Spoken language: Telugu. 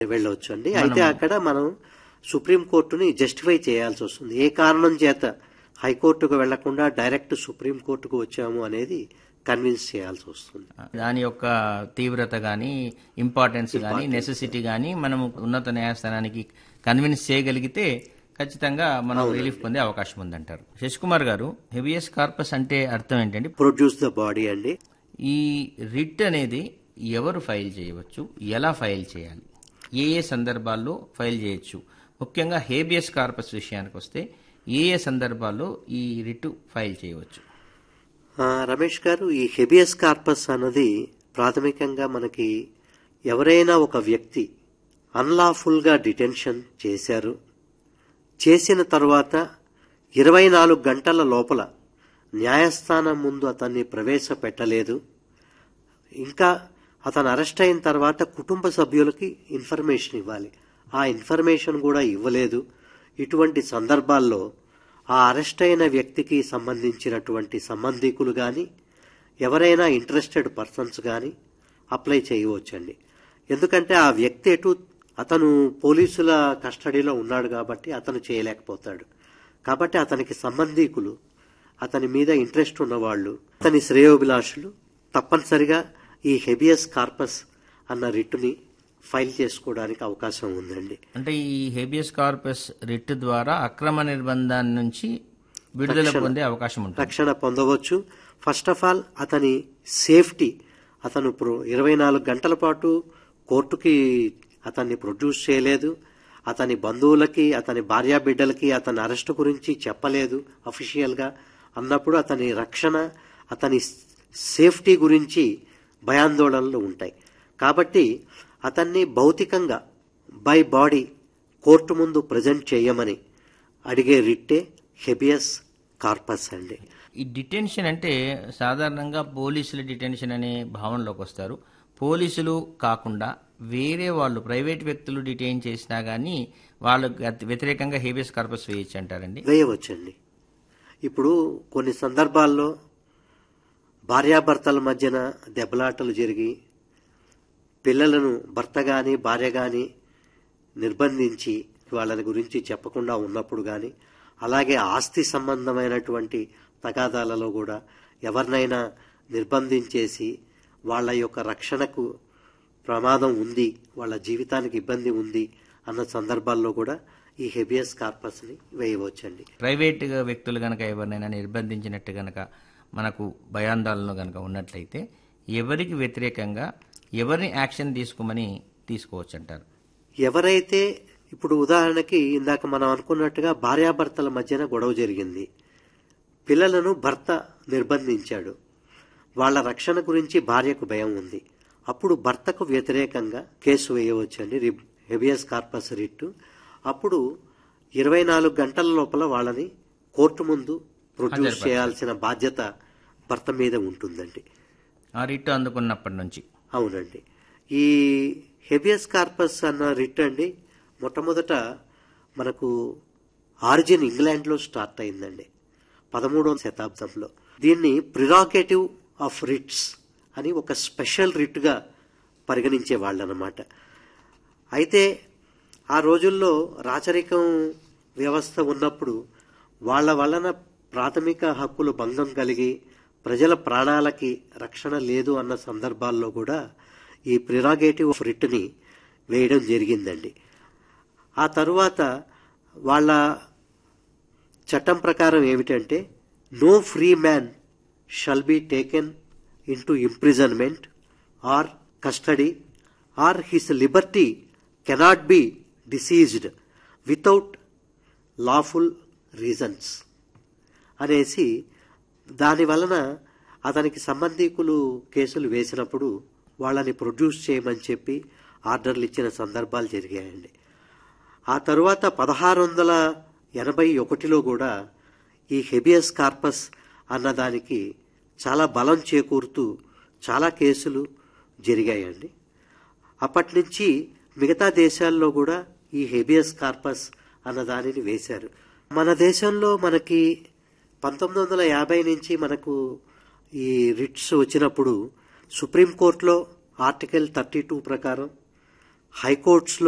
వెళ్ళవచ్చు అండి అయితే అక్కడ మనం సుప్రీంకోర్టుని జస్టిఫై చేయాల్సి వస్తుంది ఏ కారణం చేత హైకోర్టుకు వెళ్లకుండా డైరెక్ట్ సుప్రీంకోర్టుకు వచ్చాము అనేది కన్విన్స్ చేయాల్సి వస్తుంది దాని యొక్క తీవ్రత గాని ఇంపార్టెన్స్ గాని నెసెసిటీ గాని మనం ఉన్నత న్యాయస్థానానికి కన్విన్స్ చేయగలిగితే ఖచ్చితంగా మనం రిలీఫ్ పొందే అవకాశం ఉందంటారు శశికుమార్ గారు హెవియస్ కార్పస్ అంటే అర్థం ఏంటంటే ప్రొడ్యూస్ ద బాడీ అండి ఈ రిట్ అనేది ఎవరు ఫైల్ చేయవచ్చు ఎలా ఫైల్ చేయాలి ఏ ఏ సందర్భాల్లో ఫైల్ చేయొచ్చు ముఖ్యంగా హేబియస్ కార్పస్ విషయానికి వస్తే ఏ ఏ సందర్భాల్లో ఈ రిట్ ఫైల్ చేయవచ్చు ఆ, రమేష్ గారు ఈ హెబియస్ కార్పస్ అన్నది ప్రాథమికంగా మనకి ఎవరైనా ఒక వ్యక్తి అన్లాఫుల్ గా డిటెన్షన్ చేశారు చేసిన తర్వాత ఇరవై నాలుగు గంటల లోపల న్యాయస్థానం ముందు అతన్ని ప్రవేశపెట్టలేదు ఇంకా అతను అరెస్ట్ అయిన తర్వాత కుటుంబ సభ్యులకి ఇన్ఫర్మేషన్ ఇవ్వాలి ఆ ఇన్ఫర్మేషన్ కూడా ఇవ్వలేదు ఇటువంటి సందర్భాల్లో ఆ అరెస్ట్ అయిన వ్యక్తికి సంబంధించినటువంటి సంబంధికులు గాని ఎవరైనా ఇంట్రెస్టెడ్ పర్సన్స్ గాని అప్లై చేయవచ్చండి ఎందుకంటే ఆ వ్యక్తి ఎటు అతను పోలీసుల కస్టడీలో ఉన్నాడు కాబట్టి అతను చేయలేకపోతాడు కాబట్టి అతనికి సంబంధికులు అతని మీద ఇంట్రెస్ట్ ఉన్నవాళ్ళు అతని శ్రేయోభిలాషులు తప్పనిసరిగా ఈ హెబియస్ కార్పస్ అన్న రిట్టుని ఫైల్ చేసుకోవడానికి అవకాశం ఉందండి అంటే ఈ హేబియస్ కార్పస్ రిట్ ద్వారా అక్రమ నిర్బంధాన్ని నుంచి విడుదల పొందే అవకాశం ఉంటుంది రక్షణ పొందవచ్చు ఫస్ట్ ఆఫ్ ఆల్ అతని సేఫ్టీ అతను ఇరవై నాలుగు గంటల పాటు కోర్టుకి అతన్ని ప్రొడ్యూస్ చేయలేదు అతని బంధువులకి అతని భార్యా బిడ్డలకి అతని అరెస్టు గురించి చెప్పలేదు అఫీషియల్ గా అన్నప్పుడు అతని రక్షణ అతని సేఫ్టీ గురించి భయాందోళనలు ఉంటాయి కాబట్టి అతన్ని భౌతికంగా బై బాడీ కోర్టు ముందు ప్రజెంట్ చేయమని అడిగే రిట్టే హెబియస్ కార్పస్ అండి ఈ డిటెన్షన్ అంటే సాధారణంగా పోలీసుల డిటెన్షన్ అనే భావనలోకి వస్తారు పోలీసులు కాకుండా వేరే వాళ్ళు ప్రైవేట్ వ్యక్తులు డిటైన్ చేసినా గానీ వాళ్ళకు వ్యతిరేకంగా హేబియస్ కార్పస్ వేయచ్చు అంటారండి వేయవచ్చండి ఇప్పుడు కొన్ని సందర్భాల్లో భార్యాభర్తల మధ్యన దెబ్బలాటలు జరిగి పిల్లలను భర్త గాని భార్య గాని నిర్బంధించి వాళ్ళని గురించి చెప్పకుండా ఉన్నప్పుడు గాని అలాగే ఆస్తి సంబంధమైనటువంటి తగాదాలలో కూడా ఎవరినైనా నిర్బంధించేసి వాళ్ళ యొక్క రక్షణకు ప్రమాదం ఉంది వాళ్ళ జీవితానికి ఇబ్బంది ఉంది అన్న సందర్భాల్లో కూడా ఈ హెబియస్ కార్పస్ ని వేయవచ్చండి ప్రైవేట్ వ్యక్తులు గనక ఎవరినైనా నిర్బంధించినట్టు గనక మనకు భయాందోళనలో గనక ఉన్నట్లయితే ఎవరికి వ్యతిరేకంగా ఎవరిని యాక్షన్ తీసుకోమని తీసుకోవచ్చు అంటారు ఎవరైతే ఇప్పుడు ఉదాహరణకి ఇందాక మనం అనుకున్నట్టుగా భార్యాభర్తల మధ్యన గొడవ జరిగింది పిల్లలను భర్త నిర్బంధించాడు వాళ్ళ రక్షణ గురించి భార్యకు భయం ఉంది అప్పుడు భర్తకు వ్యతిరేకంగా కేసు వేయవచ్చండి రి- హెబియస్ కార్పస్ రిట్ అప్పుడు ఇరవై నాలుగు గంటల లోపల వాళ్ళని కోర్టు ముందు ప్రొడ్యూస్ చేయాల్సిన బాధ్యత భర్త మీద ఉంటుందండి ఆ రిట్ అందుకున్నప్పటి నుంచి అవునండి ఈ హెబియస్ కార్పస్ అన్న రిట్ అండి మొట్టమొదట మనకు ఆరిజిన్ ఇంగ్లాండ్లో స్టార్ట్ అయిందండి పదమూడవ శతాబ్దంలో దీన్ని ప్రిరాగేటివ్ ఆఫ్ రిట్స్ అని ఒక స్పెషల్ రిట్గా పరిగణించే వాళ్ళనమాట అయితే ఆ రోజుల్లో రాచరికం వ్యవస్థ ఉన్నప్పుడు వాళ్ళ వలన ప్రాథమిక హక్కులు భంగం కలిగి ప్రజల ప్రాణాలకి రక్షణ లేదు అన్న సందర్భాల్లో కూడా ఈ ప్రిరాగేటివ్ ఆఫ్ రిట్ని వేయడం జరిగిందండి ఆ తరువాత వాళ్ళ చట్టం ప్రకారం ఏమిటంటే no free man shall be taken into imprisonment or custody or his liberty cannot be deceased without lawful reasons అనేసి దాని వలన అతనికి సంబంధికులు కేసులు వేసినప్పుడు వాళ్ళని ప్రొడ్యూస్ చేయమని చెప్పి ఆర్డర్లు ఇచ్చిన సందర్భాలు జరిగాయండి ఆ తరువాత పదహారు వందల ఎనభై ఒకటిలో కూడా ఈ హెబియస్ కార్పస్ అన్నదానికి చాలా బలం చేకూరుతూ చాలా కేసులు జరిగాయండి అప్పటి నుంచి మిగతా దేశాల్లో కూడా ఈ హెబియస్ కార్పస్ అన్న దానిని వేశారు మన దేశంలో మనకి పంతొమ్మిది వందల యాభై నుంచి మనకు ఈ రిట్స్ వచ్చినప్పుడు సుప్రీంకోర్టులో ఆర్టికల్ థర్టీ టూ ప్రకారం హైకోర్ట్స్లో